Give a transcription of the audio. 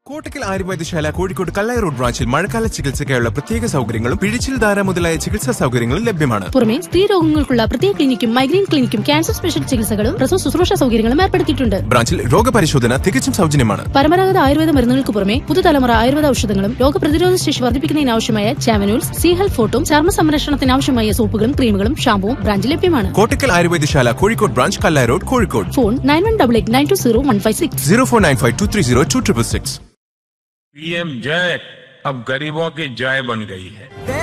Kottakkal Ayurvedashala Kozhikode Kallai road ബ്രാഞ്ചിൽ മഴക്കാല ചികിത്സയ്ക്കായുള്ള പ്രത്യേക സൗകര്യങ്ങളും പിഴിച്ചിൽ ധാര മുതലായ ചികിത്സാ സൗകര്യങ്ങളും ലഭ്യമാണ് പുറമെ സ്ത്രീ രോഗങ്ങൾക്കുള്ള പ്രത്യേക ക്ലിനിക്കും മൈഗ്രെയിൻ ക്ലിനിക്കും ക്യാൻസർ സ്പെഷ്യൽ ചികിത്സകളും പ്രസവ ശുശ്രൂഷ സൗകര്യങ്ങളും ഏർപ്പെടുത്തിയിട്ടുണ്ട് ബ്രാഞ്ചിൽ രോഗപരിശോധന തികച്ചും സൗജന്യമാണ് പരമ്പരാഗത ആയുർവേദ മരുന്നുകൾക്ക് പുറമെ പുതുതലമുറ ആയുർവേദ ഔഷധങ്ങളും രോഗപ്രതിരോധ ശേഷി വർദ്ധിപ്പിക്കുന്നതിനാവശ്യമായ ചാവനൂൽസ് സി ഹെൽത്ത് ഫോട്ടും ചർമ്മ സംരക്ഷണത്തിനാവശ്യമായ സോപ്പുകളും ക്രീമുകളും ഷാമ്പുവും ബ്രാഞ്ചിൽ ലഭ്യമാണ് Kottakkal Ayurvedashala Kozhikode branch Kallai road Kozhikode phone nine one double eight nine two zero one five six zero four nine five two three zero two triple six PM जय अब गरीबों की जय बन गई है